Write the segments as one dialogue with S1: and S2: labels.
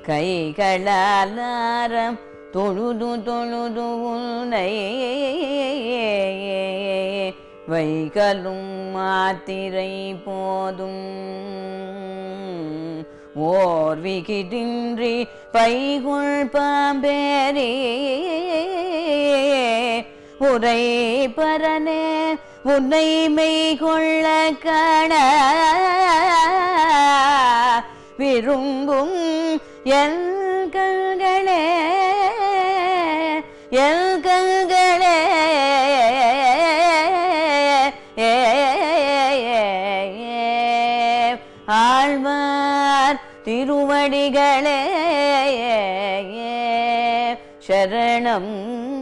S1: கைகளாலாரம் தொழுது தொழுது உன்னை வைகலும் மாத்திரை போதும் ஓர் விகிடின்றி பைகுள் பாம்பேரே உரை பரனே உன்னை மெய்கொள்ள காண விரும்பும் என் கண்களே என் கண்களே ஆழ்வார் திருவடிகளே சரணம்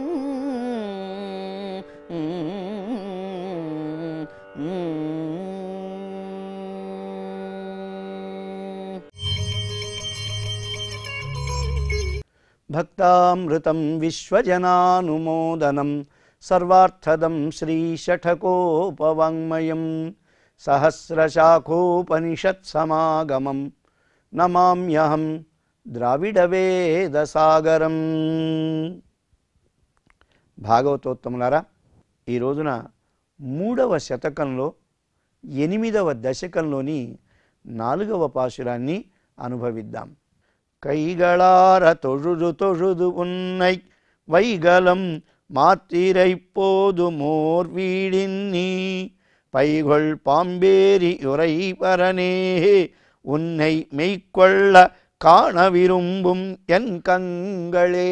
S2: భక్తామృతం విశ్వజనానుమోదనం సర్వార్థదం శ్రీషఠకోపవాङ्మయం సహస్రశాఖోపనిషత్సమాగమం నమామ్యహం ద్రావిడవేదసాగరం భాగవతోత్తములారా ఈ రోజున మూడవ శతకంలో ఎనిమిదవ దశకంలోని నాలుగవ పాశురాన్ని అనుభవిద్దాం கைகளார தொழுது தொழுது உன்னை வைகலம் மாத்திரை போதுமோர் வீடின் நீ பைகொள் பாம்பேரி உரை பரனே உன்னை மெய்க்கொள்ள కాణ విరుంబుం ఎన్ కంగళే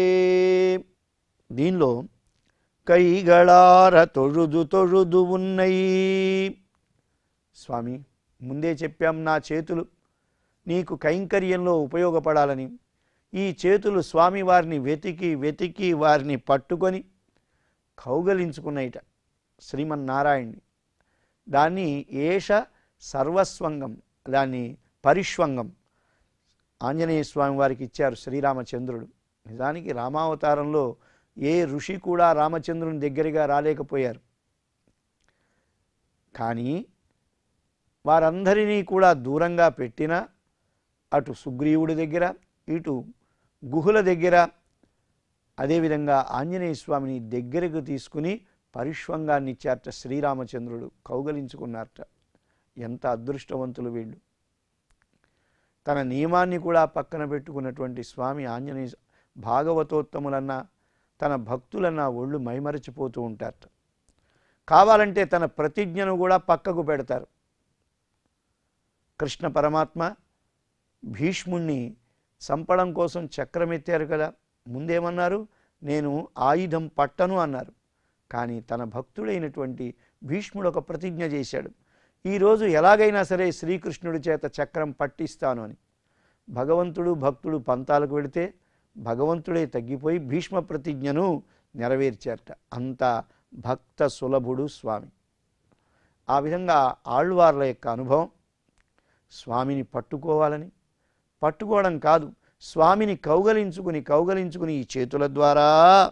S2: దీనిలో కైగళార తొഴുదు తొഴുదు ఉన్నయి స్వామి ముందే చెప్పాం నా చేతులు నీకు కైంకర్యంలో ఉపయోగపడాలని ఈ చేతులు స్వామివారిని వెతికి వెతికి వారిని పట్టుకొని కౌగలించుకున్నయిట శ్రీమన్నారాయణ్ణి దాన్ని ఏష సర్వస్వంగం దాన్ని పరిష్వంగం ఆంజనేయ స్వామి వారికి ఇచ్చారు శ్రీరామచంద్రుడు నిజానికి రామావతారంలో ఏ ఋషి కూడా రామచంద్రుని దగ్గరగా రాలేకపోయారు కానీ వారందరినీ కూడా దూరంగా పెట్టినా అటు సుగ్రీవుడి దగ్గర ఇటు గుహుల దగ్గర అదేవిధంగా ఆంజనేయ స్వామిని దగ్గరకు తీసుకుని పరిష్వంగాన్ని ఇచ్చారట శ్రీరామచంద్రుడు కౌగలించుకున్నారట ఎంత అదృష్టవంతులు వీళ్ళు తన నియమాన్ని కూడా పక్కన పెట్టుకున్నటువంటి స్వామి ఆంజనేయ భాగవతోత్తములన్న తన భక్తులన్న ఒళ్ళు మైమరచిపోతూ ఉంటారట కావాలంటే తన ప్రతిజ్ఞను కూడా పక్కకు పెడతారు కృష్ణ పరమాత్మ భీష్ముణ్ణి చంపడం కోసం చక్రం ఎత్తారు కదా ముందేమన్నారు నేను ఆయుధం పట్టను అన్నారు కానీ తన భక్తుడైనటువంటి భీష్ముడు ఒక ప్రతిజ్ఞ చేశాడు ఈరోజు ఎలాగైనా సరే శ్రీకృష్ణుడి చేత చక్రం పట్టిస్తాను అని భగవంతుడు భక్తుడు పంతాలకు వెళితే భగవంతుడే తగ్గిపోయి భీష్మ ప్రతిజ్ఞను నెరవేర్చారట అంత భక్త సులభుడు స్వామి ఆ విధంగా ఆళ్వార్ల యొక్క అనుభవం స్వామిని పట్టుకోవాలని పట్టుకోవడం కాదు స్వామిని కౌగలించుకుని కౌగలించుకుని ఈ చేతుల ద్వారా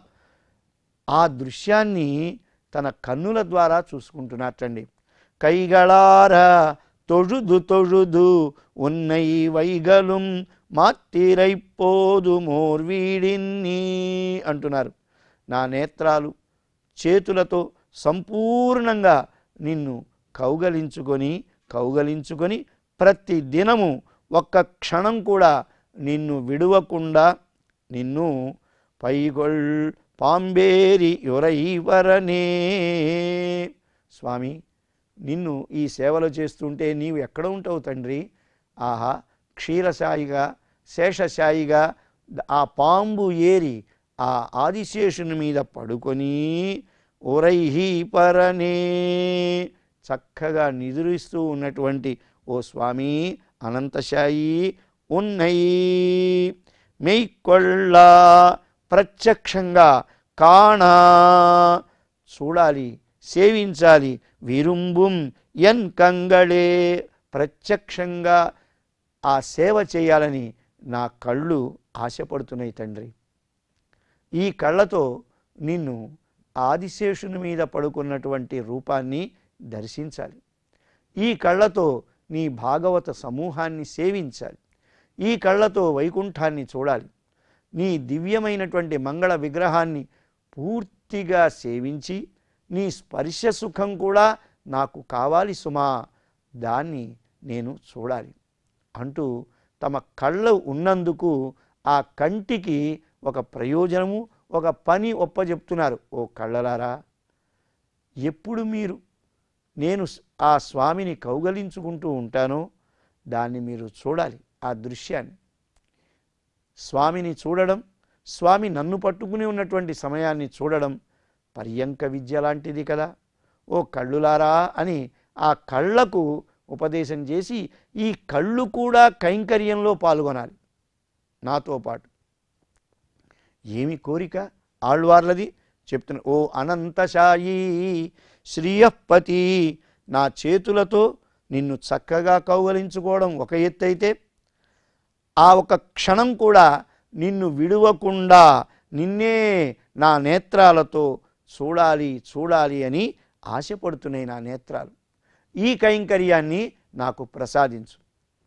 S2: ఆ దృశ్యాన్ని తన కన్నుల ద్వారా చూసుకుంటున్నట్టండి కైగళార தொழுது தொழுது உன்னை வைகலும் మాత్తిరైపోదు మోర్వీడిన్ని అంటున్నారు నా నేత్రాలు చేతులతో సంపూర్ణంగా నిన్ను కౌగలించుకొని కౌగలించుకొని ప్రతి దినము ఒక్క క్షణం కూడా నిన్ను విడువకుండా నిన్ను పైగొల్ పాంబేరి యొరైవరనే స్వామి నిన్ను ఈ సేవలు చేస్తుంటే నీవు ఎక్కడ ఉంటావు తండ్రి ఆహా క్షీరసాయిగా శేషశాయిగా ఆ పాంబు ఏరి ఆ ఆదిశేషుని మీద పడుకొని ఒరైహి పరనే చక్కగా నిదురిస్తూ ఉన్నటువంటి ఓ స్వామి అనంతశాయి ఉన్నై మెయ్కొళ్ళ ప్రత్యక్షంగా కాణా చూడాలి సేవించాలి విరుంబుం ఎన్ కంగళే ప్రత్యక్షంగా ఆ సేవ చేయాలని నా కళ్ళు ఆశపడుతున్నాయి తండ్రి ఈ కళ్ళతో నిన్ను ఆదిశేషుని మీద పడుకున్నటువంటి రూపాన్ని దర్శించాలి ఈ కళ్ళతో నీ భాగవత సమూహాన్ని సేవించాలి ఈ కళ్ళతో వైకుంఠాన్ని చూడాలి నీ దివ్యమైనటువంటి మంగళ విగ్రహాన్ని పూర్తిగా సేవించి నీ స్పర్శ సుఖం కూడా నాకు కావాలి సుమా దాన్ని నేను చూడాలి అంటూ తమ కళ్ళు ఉన్నందుకు ఆ కంటికి ఒక ప్రయోజనము ఒక పని ఒప్పజెప్తున్నారు ఓ కళ్ళలారా ఎప్పుడు మీరు నేను స్- ఆ స్వామిని కౌగలించుకుంటూ ఉంటానో దాన్ని మీరు చూడాలి ఆ దృశ్యాన్ని స్వామిని చూడడం స్వామి నన్ను పట్టుకుని ఉన్నటువంటి సమయాన్ని చూడడం పర్యంక విద్య లాంటిది కదా ఓ కళ్ళులారా అని ఆ కళ్ళకు ఉపదేశం చేసి ఈ కళ్ళు కూడా కైంకర్యంలో పాల్గొనాలి నాతో పాటు ఏమి కోరిక ఆళ్వార్లది చెప్తున్నా ఓ అనంతశాయి శ్రీయపతి నా చేతులతో నిన్ను చక్కగా కౌగలించుకోవడం ఒక ఎత్తైతే ఆ ఒక క్షణం కూడా నిన్ను విడువకుండా నిన్నే నా నేత్రాలతో చూడాలి చూడాలి అని ఆశపడుతున్నాయి నా నేత్రాలు ఈ కైంకర్యాన్ని నాకు ప్రసాదించు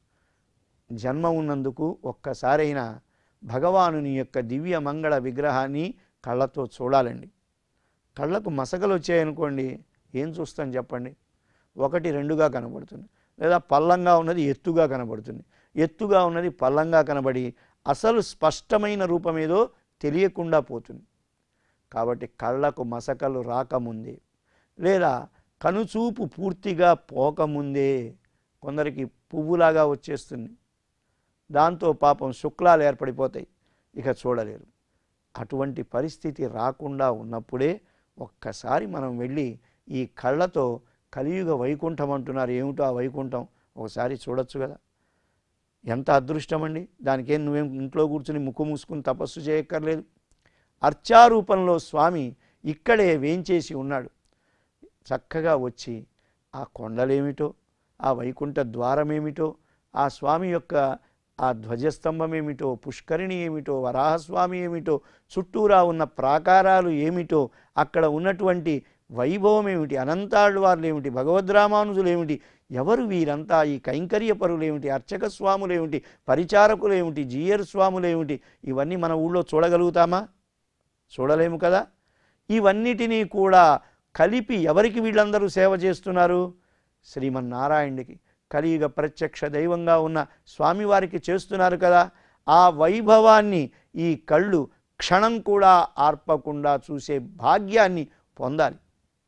S2: జన్మ ఉన్నందుకు ఒక్కసారైనా భగవానుని యొక్క దివ్య మంగళ విగ్రహాన్ని కళ్ళతో చూడాలండి కళ్ళకు మసకలు వచ్చాయనుకోండి ఏం చూస్తాం చెప్పండి ఒకటి రెండుగా కనబడుతుంది లేదా పల్లంగా ఉన్నది ఎత్తుగా కనబడుతుంది ఎత్తుగా ఉన్నది పల్లంగా కనబడి అసలు స్పష్టమైన రూపమేదో తెలియకుండా పోతుంది కాబట్టి కళ్ళకు మసకలు రాకముందే లేదా కనుచూపు పూర్తిగా పోకముందే కొందరికి పువ్వులాగా వచ్చేస్తుంది దాంతో పాపం శుక్లాలు ఏర్పడిపోతాయి ఇక చూడలేరు అటువంటి పరిస్థితి రాకుండా ఉన్నప్పుడే ఒక్కసారి మనం వెళ్ళి ఈ కళ్ళతో కలియుగ వైకుంఠం అంటున్నారు ఏమిటో ఆ వైకుంఠం ఒకసారి చూడొచ్చు కదా ఎంత అదృష్టం అండి దానికేం నువ్వేం ఇంట్లో కూర్చుని ముక్కు మూసుకుని తపస్సు చేయక్కర్లేదు అర్చారూపంలో స్వామి ఇక్కడే వేంచేసి ఉన్నాడు చక్కగా వచ్చి ఆ కొండలేమిటో ఆ వైకుంఠ ద్వారం ఏమిటో ఆ స్వామి యొక్క ఆ ధ్వజస్తంభం ఏమిటో పుష్కరిణి ఏమిటో వరాహస్వామి ఏమిటో చుట్టూరా ఉన్న ప్రాకారాలు ఏమిటో అక్కడ ఉన్నటువంటి వైభవం ఏమిటి అనంతాళ్వార్లు ఏమిటి భగవద్రామానుజులు ఏమిటి ఎవరు వీరంతా ఈ కైంకర్య పరులు ఏమిటి అర్చక స్వాములు ఏమిటి పరిచారకులు ఏమిటి జీయర్ స్వాములు ఏమిటి ఇవన్నీ మన ఊళ్ళో చూడగలుగుతామా చూడలేము కదా ఇవన్నిటినీ కూడా కలిపి ఎవరికి వీళ్ళందరూ సేవ చేస్తున్నారు శ్రీమన్నారాయణుడికి కలియుగ ప్రత్యక్ష దైవంగా ఉన్న స్వామివారికి చేస్తున్నారు కదా ఆ వైభవాన్ని ఈ కళ్ళు క్షణం కూడా ఆర్పకుండా చూసే భాగ్యాన్ని పొందాలి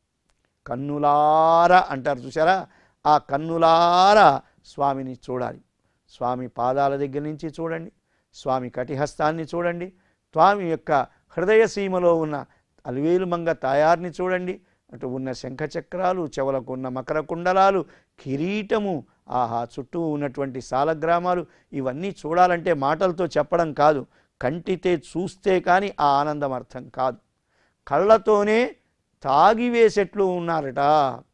S2: కన్నులార అంటారు చూసారా ఆ కన్నులార స్వామిని చూడాలి స్వామి పాదాల దగ్గర నుంచి చూడండి స్వామి కటిహస్తాన్ని చూడండి స్వామి యొక్క హృదయ సీమలో ఉన్న అలివేలు మంగ తాయార్ని చూడండి అటు ఉన్న శంఖచక్రాలు చెవులకు ఉన్న మకర కుండలాలు కిరీటము ఆహా చుట్టూ ఉన్నటువంటి సాలగ్రామాలు ఇవన్నీ చూడాలంటే మాటలతో చెప్పడం కాదు కంటితే చూస్తే కానీ ఆ ఆనందం అర్థం కాదు కళ్ళతోనే తాగివేసేట్లు ఉన్నారట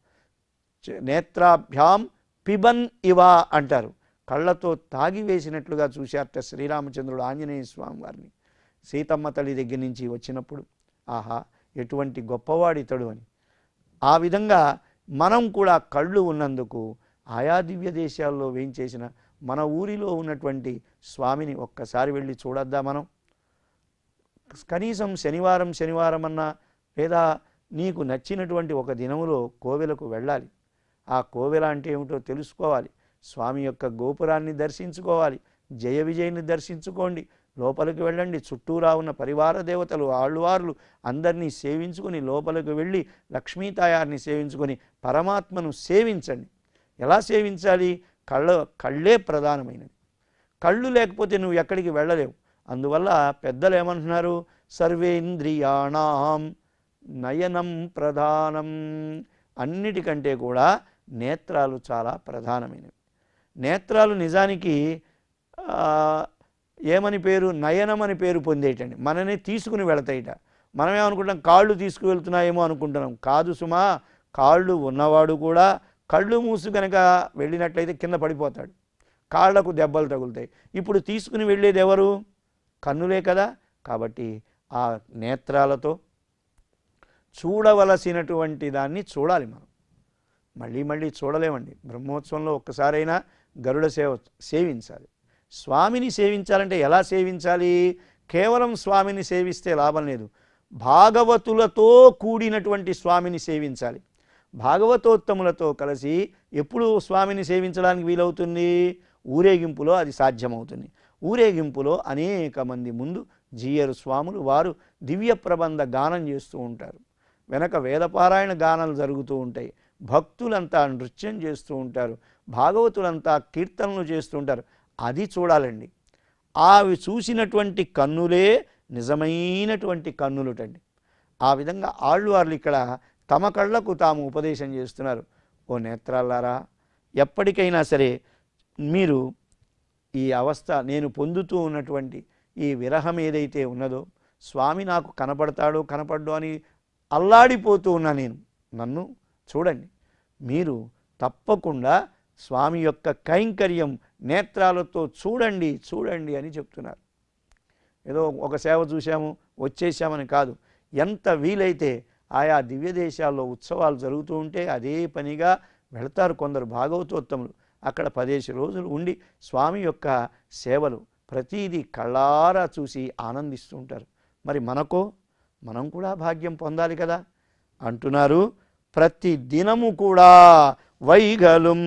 S2: చ- నేత్రాభ్యాం పిబన్ ఇవా అంటారు కళ్ళతో తాగివేసినట్లుగా చూశారట శ్రీరామచంద్రుడు ఆంజనేయ స్వామి వారిని సీతమ్మ తల్లి దగ్గర నుంచి వచ్చినప్పుడు ఆహా ఎటువంటి గొప్పవాడు ఇతడు అని ఆ విధంగా మనం కూడా కళ్ళు ఉన్నందుకు ఆయా దివ్య దేశాల్లో వేయించేసిన మన ఊరిలో ఉన్నటువంటి స్వామిని ఒక్కసారి వెళ్ళి చూడొద్దా మనం కనీసం శనివారం శనివారం అన్నా లేదా నీకు నచ్చినటువంటి ఒక దినములో కోవెలకు వెళ్ళాలి ఆ కోవెల అంటే ఏమిటో తెలుసుకోవాలి స్వామి యొక్క గోపురాన్ని దర్శించుకోవాలి జయ విజయ్ని దర్శించుకోండి లోపలికి వెళ్ళండి చుట్టూరా ఉన్న పరివార దేవతలు ఆళ్ళవార్లు అందరినీ సేవించుకొని లోపలికి వెళ్ళి లక్ష్మీ తాయారిని సేవించుకొని పరమాత్మను సేవించండి ఎలా సేవించాలి కళ్ళ కళ్ళే ప్రధానమైనది కళ్ళు లేకపోతే నువ్వు ఎక్కడికి వెళ్ళలేవు అందువల్ల పెద్దలు ఏమంటున్నారు సర్వేంద్రియాణం నయనం ప్రధానం అన్నిటికంటే కూడా నేత్రాలు చాలా ప్రధానమైనవి నేత్రాలు నిజానికి ఆ, ఏమని పేరు నయనం అని పేరు పొందేటండి మననే తీసుకుని వెళతాయిట మనం ఏమనుకుంటాం కాళ్ళు తీసుకువెళ్తున్నాయేమో అనుకుంటున్నాం కాదు సుమా కాళ్ళు ఉన్నవాడు కూడా కళ్ళు మూసు కనుక వెళ్ళినట్లయితే కింద పడిపోతాడు కాళ్ళకు దెబ్బలు తగులుతాయి ఇప్పుడు తీసుకుని వెళ్ళేది ఎవరు కన్నులే కదా కాబట్టి ఆ నేత్రాలతో చూడవలసినటువంటి దాన్ని చూడాలి మనం మళ్ళీ మళ్ళీ చూడలేమండి బ్రహ్మోత్సవంలో ఒక్కసారైనా గరుడ సేవ సేవించాలి స్వామిని సేవించాలంటే ఎలా సేవించాలి కేవలం స్వామిని సేవిస్తే లాభం లేదు భాగవతులతో కూడినటువంటి స్వామిని సేవించాలి భాగవతోత్తములతో కలిసి ఎప్పుడు స్వామిని సేవించడానికి వీలవుతుంది ఊరేగింపులో అది సాధ్యమవుతుంది ఊరేగింపులో అనేక మంది ముందు జీయరు స్వాములు వారు దివ్య ప్రబంధ గానం చేస్తూ ఉంటారు వెనక వేదపారాయణ గానాలు జరుగుతూ ఉంటాయి భక్తులంతా నృత్యం చేస్తూ ఉంటారు భాగవతులంతా కీర్తనలు చేస్తూ ఉంటారు అది చూడాలండి అవి చూసినటువంటి కన్నులే నిజమైనటువంటి కన్నులుటండి ఆ విధంగా ఆళ్ళవార్లు ఇక్కడ తమ కళ్ళకు తాము ఉపదేశం చేస్తున్నారు ఓ నేత్రాలారా ఎప్పటికైనా సరే మీరు ఈ అవస్థ నేను పొందుతూ ఉన్నటువంటి ఈ విరహం ఏదైతే ఉన్నదో స్వామి నాకు కనపడతాడో కనపడ్డో అని అల్లాడిపోతూ ఉన్నా నేను నన్ను చూడండి మీరు తప్పకుండా స్వామి యొక్క కైంకర్యం నేత్రాలతో చూడండి చూడండి అని చెప్తున్నారు ఏదో ఒక సేవ చూసాము వచ్చేసామని కాదు ఎంత వీలైతే ఆయా దివ్య దేశాల్లో ఉత్సవాలు జరుగుతూ ఉంటే అదే పనిగా వెళతారు కొందరు భాగవతోత్తములు అక్కడ పదేసి రోజులు ఉండి స్వామి యొక్క సేవలు ప్రతీదీ కళ్ళారా చూసి ఆనందిస్తూ ఉంటారు మరి మనకో మనం కూడా భాగ్యం పొందాలి కదా అంటున్నారు ప్రతి దినము కూడా వైగలుం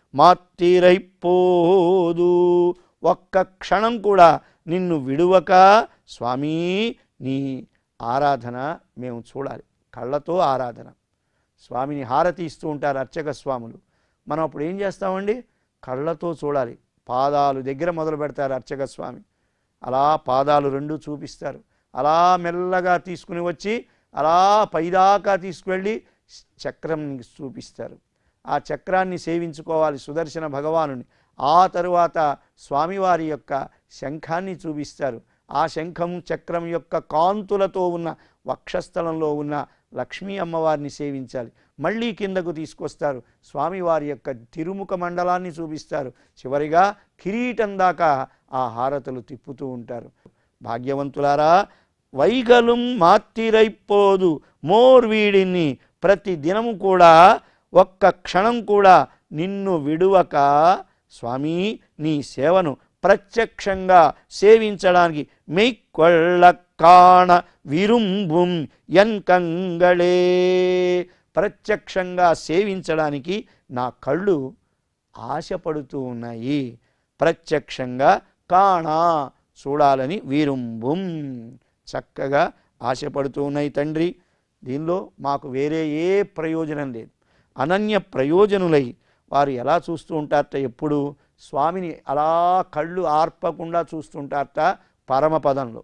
S2: మాత్తిరైపోదు ఒక్క క్షణం కూడా నిన్ను విడువక స్వామీ నీ ఆరాధన మేము చూడాలి కళ్ళతో ఆరాధన స్వామిని హారతి ఇస్తూ ఉంటారు అర్చక స్వాములు మనం అప్పుడు ఏం చేస్తామండి కళ్ళతో చూడాలి పాదాలు దగ్గర మొదలు పెడతారు అర్చక స్వామి అలా పాదాలు రెండు చూపిస్తారు అలా మెల్లగా తీసుకుని వచ్చి అలా పైదాకా తీసుకువెళ్ళి చక్రం చూపిస్తారు ఆ చక్రాన్ని సేవించుకోవాలి సుదర్శన భగవానుని ఆ తరువాత స్వామివారి యొక్క శంఖాన్ని చూపిస్తారు ఆ శంఖం చక్రం యొక్క కాంతులతో ఉన్న వక్షస్థలంలో ఉన్న లక్ష్మీ అమ్మవారిని సేవించాలి మళ్ళీ కిందకు తీసుకొస్తారు స్వామివారి యొక్క తిరుముఖ మండలాన్ని చూపిస్తారు చివరిగా కిరీటం దాకా ఆ హారతులు తిప్పుతూ ఉంటారు భాగ్యవంతులారా వైగలుం మాత్తిరైపోదు మోర్వీడిని ప్రతి దినము కూడా ఒక్క క్షణం కూడా నిన్ను విడువక స్వామి నీ సేవను ప్రత్యక్షంగా సేవించడానికి మెయ్కొళ్ళ కాణ విరుంబుం ఎన్కంగళే ప్రత్యక్షంగా సేవించడానికి నా కళ్ళు ఆశపడుతూ ఉన్నాయి ప్రత్యక్షంగా కాణా చూడాలని వీరుంబుం చక్కగా ఆశపడుతూ ఉన్నాయి తండ్రి దీనిలో మాకు వేరే ఏ ప్రయోజనం లేదు అనన్య ప్రయోజనులై వారు ఎలా చూస్తూ ఉంటారట ఎప్పుడు స్వామిని అలా కళ్ళు ఆర్పకుండా చూస్తుంటారట పరమపదంలో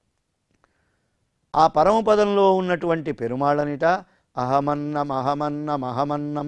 S2: ఆ పరమపదంలో ఉన్నటువంటి పెరుమాళ్ళనిట అహమన్నం అహమన్నం అహమన్నం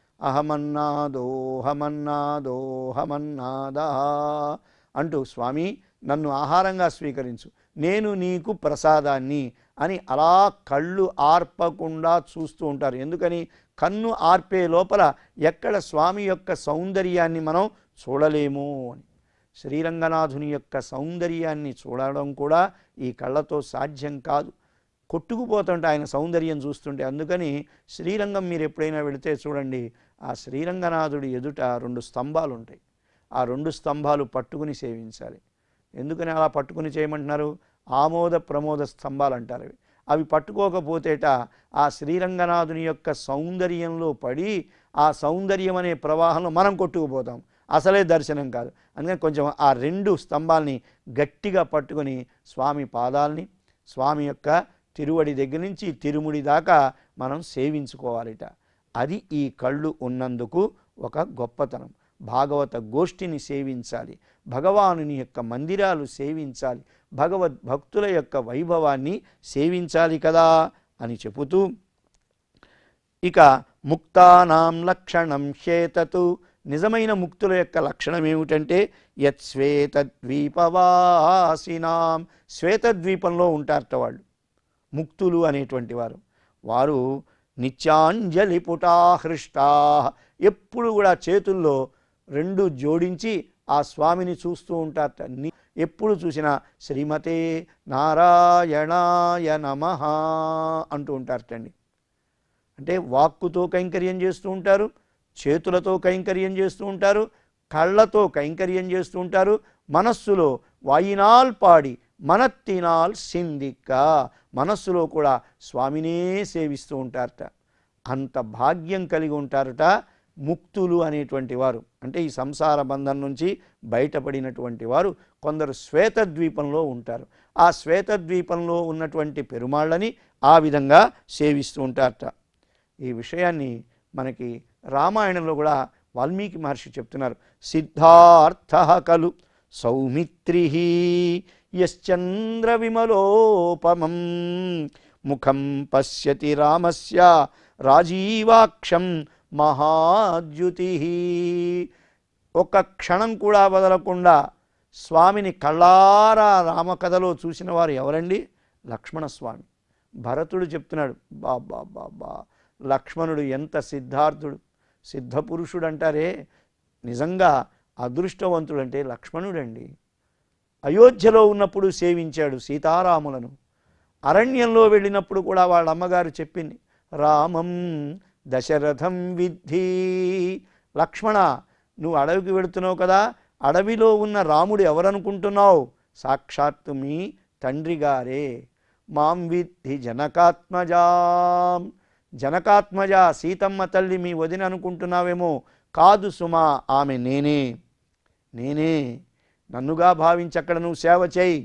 S2: అహమన్నాదోహమన్నాదోహమన్నాదా అంటూ స్వామి నన్ను ఆహారంగా స్వీకరించు నేను నీకు ప్రసాదాన్ని అని అలా కళ్ళు ఆర్పకుండా చూస్తూ ఉంటారు ఎందుకని కన్ను ఆర్పే లోపల ఎక్కడ స్వామి యొక్క సౌందర్యాన్ని మనం చూడలేము అని శ్రీరంగనాథుని యొక్క సౌందర్యాన్ని చూడడం కూడా ఈ కళ్ళతో సాధ్యం కాదు కొట్టుకుపోతుంటే ఆయన సౌందర్యం చూస్తుంటే అందుకని శ్రీరంగం మీరు ఎప్పుడైనా వెళితే చూడండి ఆ శ్రీరంగనాథుడి ఎదుట రెండు స్తంభాలు ఉంటాయి ఆ రెండు స్తంభాలు పట్టుకుని సేవించాలి ఎందుకని అలా పట్టుకుని చేయమంటున్నారు ఆమోద ప్రమోద స్తంభాలు అంటారు అవి అవి పట్టుకోకపోతేట ఆ శ్రీరంగనాథుని యొక్క సౌందర్యంలో పడి ఆ సౌందర్యం అనే ప్రవాహంలో మనం కొట్టుకుపోతాం అసలే దర్శనం కాదు అందుకని కొంచెం ఆ రెండు స్తంభాల్ని గట్టిగా పట్టుకొని స్వామి పాదాలని స్వామి యొక్క తిరువడి దగ్గర నుంచి తిరుముడి దాకా మనం సేవించుకోవాలిట అది ఈ కళ్ళు ఉన్నందుకు ఒక గొప్పతనం భాగవత గోష్ఠిని సేవించాలి భగవానుని యొక్క మందిరాలు సేవించాలి భగవద్ భక్తుల యొక్క వైభవాన్ని సేవించాలి కదా అని చెబుతూ ఇక ముక్తానాం లక్షణం హేతతు నిజమైన ముక్తుల యొక్క లక్షణం ఏమిటంటే యత్ శ్వేతద్వీపవాసినాం శ్వేతద్వీపంలో ఉంటారట వాళ్ళు ముక్తులు అనేటువంటి వారు వారు నిత్యాంజలి పుటాహృష్టా ఎప్పుడు కూడా చేతుల్లో రెండు జోడించి ఆ స్వామిని చూస్తూ ఉంటారట ని- ఎప్పుడు చూసినా శ్రీమతే నారాయణాయ నమః అంటూ ఉంటారటండి అంటే వాక్కుతో కైంకర్యం చేస్తూ ఉంటారు చేతులతో కైంకర్యం చేస్తూ ఉంటారు కళ్ళతో కైంకర్యం చేస్తూ ఉంటారు మనస్సులో వాయినాల్ పాడి మనత్తినాల్ సిందిక్క మనస్సులో కూడా స్వామినే సేవిస్తూ ఉంటారట అంత భాగ్యం కలిగి ఉంటారట ముక్తులు అనేటువంటి వారు అంటే ఈ సంసార బంధం నుంచి బయటపడినటువంటి వారు కొందరు శ్వేతద్వీపంలో ఉంటారు ఆ శ్వేతద్వీపంలో ఉన్నటువంటి పెరుమాళ్ళని ఆ విధంగా సేవిస్తూ ఉంటారట ఈ విషయాన్ని మనకి రామాయణంలో కూడా వాల్మీకి మహర్షి చెప్తున్నారు సిద్ధార్థ కలు సౌమిత్రి యశ్చంద్ర విమలోపమం ముఖం పశ్యతి రామస్య రాజీవాక్షం మహాద్యుతి ఒక్క క్షణం కూడా వదలకుండా స్వామిని కళ్ళారా రామకథలో చూసిన వారు ఎవరండి లక్ష్మణస్వామి భరతుడు చెప్తున్నాడు బా బా బా బా లక్ష్మణుడు ఎంత సిద్ధార్థుడు సిద్ధపురుషుడు అంటారే నిజంగా అదృష్టవంతుడంటే లక్ష్మణుడండి అయోధ్యలో ఉన్నప్పుడు సేవించాడు సీతారాములను అరణ్యంలో వెళ్ళినప్పుడు కూడా వాళ్ళ అమ్మగారు చెప్పింది రామం దశరథం విద్ధి లక్ష్మణ నువ్వు అడవికి వెళుతున్నావు కదా అడవిలో ఉన్న రాముడు ఎవరనుకుంటున్నావు సాక్షాత్తు మీ తండ్రి గారే మాం విద్ధి జనకాత్మజాం జనకాత్మజ సీతమ్మ తల్లి మీ వదిన అనుకుంటున్నావేమో కాదు సుమా ఆమె నేనే నేనే నన్నుగా భావించి అక్కడ నువ్వు సేవ చేయి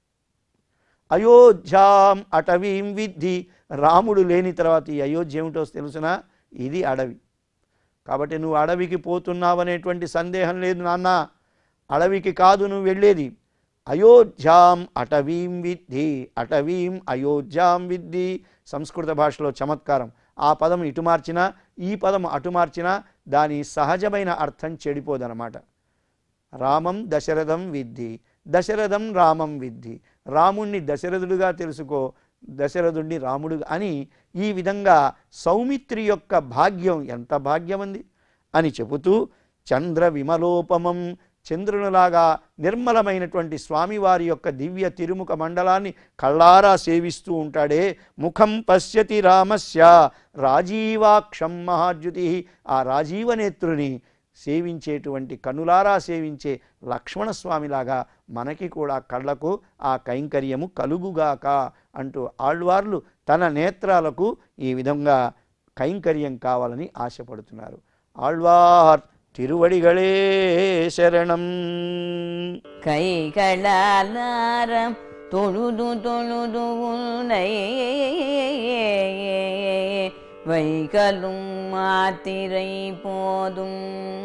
S2: అయోధ్యాం అటవీం విద్ధి రాముడు లేని తర్వాత ఈ అయోధ్య ఏమిటో తెలుసునా ఇది అడవి కాబట్టి నువ్వు అడవికి పోతున్నావనేటువంటి సందేహం లేదు నాన్న అడవికి కాదు నువ్వు వెళ్ళేది అయోధ్యాం అటవీం విద్ధి అటవీం అయోధ్యాం విద్ధి సంస్కృత భాషలో చమత్కారం ఆ పదం ఇటు మార్చినా ఈ పదం అటు మార్చినా దాని సహజమైన అర్థం చెడిపోదన్నమాట రామం దశరథం విద్ధి దశరథం రామం విద్ధి రాముణ్ణి దశరథుడుగా తెలుసుకో దశరథుడిని రాముడు అని ఈ విధంగా సౌమిత్రి యొక్క భాగ్యం ఎంత భాగ్యమంది అని చెబుతూ చంద్ర విమలోపమం చంద్రునిలాగా నిర్మలమైనటువంటి స్వామివారి యొక్క దివ్య తిరుముఖ మండలాన్ని కళ్ళారా సేవిస్తూ ఉంటాడే ముఖం పశ్యతి రామస్య రాజీవాక్షం మహాద్యుతి ఆ రాజీవనేత్రుని సేవించేటువంటి కనులారా సేవించే లక్ష్మణస్వామిలాగా మనకి కూడా కళ్ళకు ఆ కైంకర్యము కలుగుగాక అంటూ ఆళ్వార్లు తన నేత్రాలకు ఈ విధంగా కైంకర్యం కావాలని ఆశపడుతున్నారు ఆళ్వార్ తిరువడిగళే శరణం
S1: கைகளாலாரம் தொழுது தொழுது உன்னை வைகலும் மாத்திரை போதும்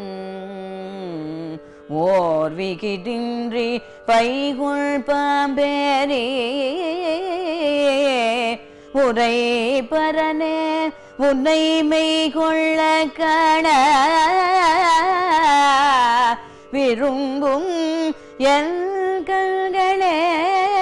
S1: ஓர் விகிடின்றி பைகுள் பாம்பேரி உரை பரனே உன்னை மெய்கொள்ள காண விரும்பும் என் கண்களே